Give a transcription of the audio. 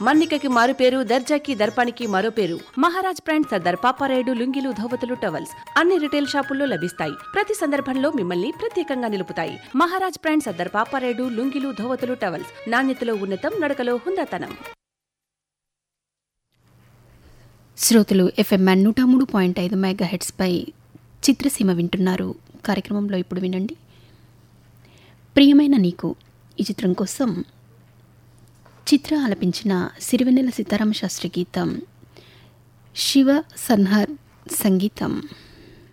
మన్నికకి మారు పేరు దర్జాకి దర్పానికి మరో పేరు మహారాజ్ బ్రాండ్ సర్దార్ పాపారాయుడు లుంగిలు ధోవతులు టవల్స్ అన్ని రిటైల్ షాపుల్లో లభిస్తాయి ప్రతి సందర్భంలో మిమ్మల్ని ప్రత్యేకంగా నిలుపుతాయి మహారాజ్ బ్రాండ్ సర్దార్ పాపారాయుడు లుంగిలు ధోవతులు టవల్స్ నాణ్యతలో ఉన్నతం నడకలో హుందాతనం శ్రోతలు ఎఫ్ఎంఎన్ నూట మూడు పాయింట్ ఐదు మెగా హెడ్స్పై చిత్రసీమ వింటున్నారు కార్యక్రమంలో ఇప్పుడు వినండి ప్రియమైన నీకు ఈ చిత్రం కోసం చిత్ర ఆలపించిన సిరివెన్నెల సీతారామ శాస్త్రి గీతం శివ సన్హర్ సంగీతం